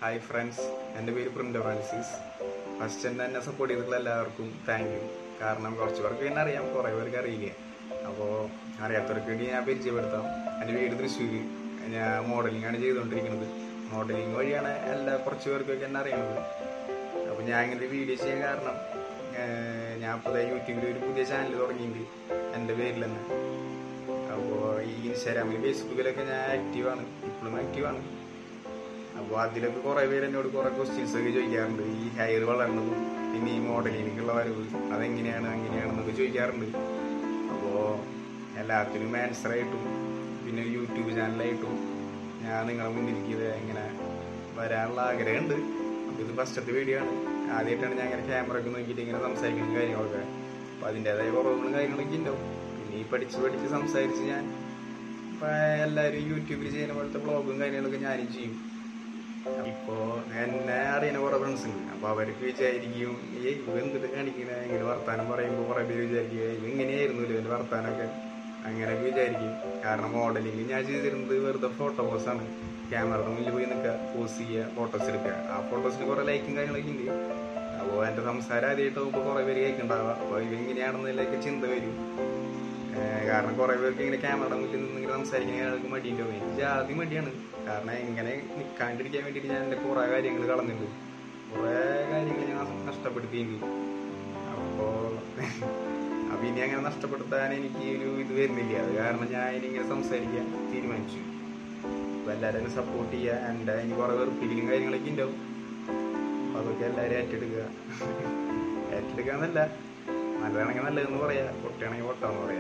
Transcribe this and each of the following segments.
hi friends എൻ്റെ പേര് Prindo Francis first തന്നെ എന്നെ സപ്പോർട്ട് ചെയ്തിട്ടുള്ള എല്ലാവർക്കും താങ്ക് യു കാരണം കുറച്ച് പേർക്ക് എന്നെ അറിയാം കുറേ പേർക്ക് അറിയില്ല അപ്പോൾ അറിയാത്തവർക്ക് വേണ്ടി ഞാൻ പരിചയപ്പെടുത്താം എൻ്റെ വീട് തൃശ്ശൂർ ഞാൻ മോഡലിംഗ് ആണ് ചെയ്തുകൊണ്ടിരിക്കുന്നത് മോഡലിംഗ് വഴിയാണ് എല്ലാ കുറച്ച് പേർക്കൊക്കെ എന്നെ അറിയണത് അപ്പോൾ ഞാൻ ഇങ്ങനെ ഒരു വീഡിയോ ചെയ്യാൻ കാരണം ഏർ ഞാൻ ഇപ്പോൾ യൂട്യൂബിൽ ഒരു പുതിയ ചാനൽ തുടങ്ങിയിട്ടുണ്ട് എൻ്റെ പേരിൽ തന്നെ അപ്പോൾ ഈ ഇൻസ്റ്റാഗ്രാമിൽ ഫേസ്ബുക്കിലൊക്കെ ഞാൻ ആക്റ്റീവാണ് ഇപ്പോഴും ആക്റ്റീവാണ് അപ്പോൾ അതിലൊക്കെ കുറേ പേര് എന്നോട് കുറേ ക്വസ്റ്റ്യൻസ് ഒക്കെ ചോദിക്കാറുണ്ട് ഈ ഹെയർ വളർന്നതും പിന്നെ ഈ മോഡലിങ്ങിലേക്കുള്ള വരവ് അതെങ്ങനെയാണ് അങ്ങനെയാണെന്നൊക്കെ ചോദിക്കാറുണ്ട് അപ്പോൾ എല്ലാത്തിനും ആൻസർ ആയിട്ടും പിന്നെ ഒരു യൂട്യൂബ് ചാനലായിട്ടും ഞാൻ നിങ്ങളെ മുന്നിലേക്ക് ഇത് ഇങ്ങനെ വരാനുള്ള ആഗ്രഹമുണ്ട് അപ്പോൾ ഇത് ഫസ്റ്റത്തെ വീഡിയോ ആണ് ആദ്യമായിട്ടാണ് ഞാൻ ഇങ്ങനെ ക്യാമറ ഒക്കെ നോക്കിയിട്ട് ഇങ്ങനെ സംസാരിക്കുന്ന കാര്യങ്ങളൊക്കെ അപ്പോൾ അതിൻ്റെതായ കുറവുകളും കാര്യങ്ങളൊക്കെ ഉണ്ടാവും പിന്നെ ഈ പഠിച്ച് പഠിച്ച് സംസാരിച്ച് ഞാൻ ഇപ്പം എല്ലാവരും യൂട്യൂബിൽ ചെയ്യുന്ന പോലത്തെ വ്ളോഗും കാര്യങ്ങളൊക്കെ ഞാനും ചെയ്യും ഇപ്പോ എന്നെ അറിയുന്ന കുറെ ഫ്രണ്ട്സ് ഉണ്ട് അപ്പൊ അവർക്ക് വിചാരിക്കും ഏ ഇവ എന്തിട്ട് കാണിക്കണ ഇങ്ങനെ വർത്താനം പറയുമ്പോൾ കുറെ പേര് വിചാരിക്കും "ഏയ്, ഇവ ഇങ്ങനെയായിരുന്നല്ലോ എന്റെ വർത്താനൊക്കെ അങ്ങനെയൊക്കെ വിചാരിക്കും കാരണം മോഡലിംഗ് ഞാൻ ചെയ്തിരുന്നത് വെറുതെ ഫോട്ടോ പോസാണ് ക്യാമറയുടെ മുന്നിൽ പോയി നിൽക്കുക പോസ് ചെയ്യുക ഫോട്ടോസ് എടുക്കുക ആ ഫോട്ടോസിന് കുറെ ലൈക്കും കാര്യങ്ങളൊക്കെ ഉണ്ട് അപ്പോൾ എൻ്റെ സംസാരം ആദ്യമായിട്ട് പോകുമ്പോൾ കുറെ പേര് കേൾക്കുന്നുണ്ടാവുക അപ്പോൾ ഇവ ഇങ്ങനെയാണെന്നുള്ളതൊക്കെ ചിന്ത വരും ഏഹ് കാരണം കുറെ പേർക്ക് ഇങ്ങനെ ക്യാമറയുടെ മുന്നിൽ നിന്ന് ഇങ്ങനെ സംസാരിക്കാൻ ആൾക്ക് മടിയുണ്ടാവും എനിക്ക് ജാതി മടിയാണ് കാരണം ഇങ്ങനെ നിൽക്കാണ്ടിരിക്കാൻ വേണ്ടിയിട്ട് ഞാൻ എൻ്റെ കുറേ കാര്യങ്ങൾ കളഞ്ഞിട്ടുണ്ട് കുറേ കാര്യങ്ങൾ ഞാൻ നഷ്ടപ്പെടുത്തിയിട്ടുണ്ട് അപ്പോൾ അപ്പം ഇനി അങ്ങനെ നഷ്ടപ്പെടുത്താൻ എനിക്ക് ഒരു ഇത് വരുന്നില്ല അത് കാരണം ഞാൻ ഇനി ഇങ്ങനെ സംസാരിക്കാൻ തീരുമാനിച്ചു അപ്പോൾ എല്ലാവരും എന്നെ സപ്പോർട്ട് ചെയ്യുക എൻ്റെ ഇനി കുറേ വെറുപ്പിക്കലും കാര്യങ്ങളൊക്കെ ഉണ്ടാവും അപ്പോൾ അതൊക്കെ എല്ലാവരും ഏറ്റെടുക്കുക ഏറ്റെടുക്കാന്നല്ല നല്ലതാണെങ്കിൽ നല്ലതെന്ന് പറയാ പൊട്ടിയാണെങ്കിൽ പൊട്ടാന്ന് പറയാ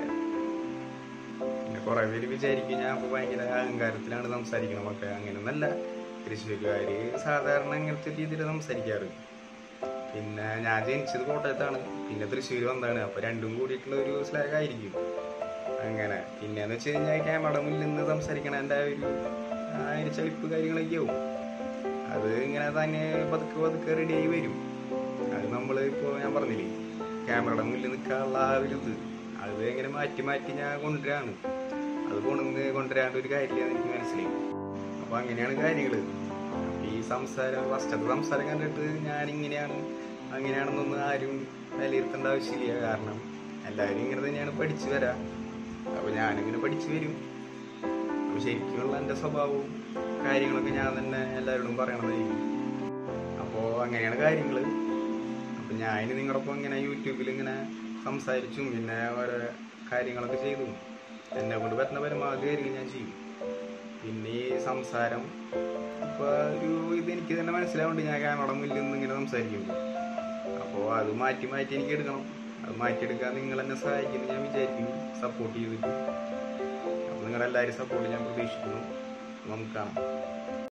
പിന്നെ കുറെ പേര് വിചാരിക്കും ഞാൻ ഇപ്പൊ ഭയങ്കര അഹങ്കാരത്തിലാണ് സംസാരിക്കണമൊക്കെ അങ്ങനെയൊന്നല്ല തൃശ്ശൂരുകാര് സാധാരണ ഇങ്ങനത്തെ രീതിയിൽ സംസാരിക്കാറ് പിന്നെ ഞാൻ ജനിച്ചത് കോട്ടയത്താണ് പിന്നെ തൃശ്ശൂർ വന്നതാണ് അപ്പൊ രണ്ടും കൂടിയിട്ടുള്ള ഒരു സ്ലാഗ് ആയിരിക്കും അങ്ങനെ പിന്നെന്ന് വെച്ച് കഴിഞ്ഞാൽ ക്യാമറ മുന്നിൽ നിന്ന് സംസാരിക്കണ എൻ്റെ ആ ഒരു ആ ഒരു ചളിപ്പ് കാര്യങ്ങളൊക്കെ ആവും അത് ഇങ്ങനെ തന്നെ പതുക്കെ പതുക്കെ റെഡിയായി വരും അത് നമ്മൾ ഇപ്പോൾ ഞാൻ പറഞ്ഞില്ലേ ക്യാമറയുടെ മുന്നിൽ നിൽക്കാനുള്ള ആ ഒരു ഇത് അത് എങ്ങനെ മാറ്റി മാറ്റി ഞാൻ കൊണ്ടുവരാണ് അത് കൊണ്ടുവന്ന് കൊണ്ടുവരാണ്ട് ഒരു കാര്യമില്ലെന്ന് എനിക്ക് മനസ്സിലായി അപ്പൊ അങ്ങനെയാണ് കാര്യങ്ങൾ അപ്പൊ ഈ സംസാരം ഫസ്റ്റത്തെ സംസാരം കണ്ടിട്ട് ഞാൻ ഇങ്ങനെയാണ് അങ്ങനെയാണെന്നൊന്നും ആരും വിലയിരുത്തേണ്ട ആവശ്യമില്ല കാരണം എല്ലാവരും ഇങ്ങനെ തന്നെയാണ് പഠിച്ചു വരാം അപ്പൊ ഞാനിങ്ങനെ പഠിച്ചു വരും അപ്പൊ ശരിക്കുമുള്ള എൻ്റെ സ്വഭാവവും കാര്യങ്ങളൊക്കെ ഞാൻ തന്നെ എല്ലാവരോടും പറയണതായിരിക്കും അപ്പോൾ അങ്ങനെയാണ് കാര്യങ്ങൾ അപ്പം ഞാൻ നിങ്ങളൊപ്പം ഇങ്ങനെ യൂട്യൂബിൽ ഇങ്ങനെ സംസാരിച്ചും പിന്നെ ഓരോ കാര്യങ്ങളൊക്കെ ചെയ്തു എന്നെ കൊണ്ട് പറ്റുന്ന പരമാവധി കാര്യങ്ങൾ ഞാൻ ചെയ്യും പിന്നെ ഈ സംസാരം ഇപ്പോൾ ഒരു ഇത് എനിക്ക് തന്നെ മനസ്സിലാവുന്നുണ്ട് ഞാൻ ക്യാമറ മുന്നിൽ നിന്ന് ഇങ്ങനെ സംസാരിക്കുമ്പോൾ അപ്പോൾ അത് മാറ്റി മാറ്റി എനിക്ക് എടുക്കണം അത് മാറ്റിയെടുക്കാൻ നിങ്ങൾ എന്നെ സഹായിക്കുന്നു ഞാൻ വിചാരിക്കുന്നു സപ്പോർട്ട് ചെയ്തിട്ട് അപ്പോൾ നിങ്ങളെല്ലാവരും സപ്പോർട്ട് ഞാൻ പ്രതീക്ഷിക്കുന്നു നമുക്ക് കാണാം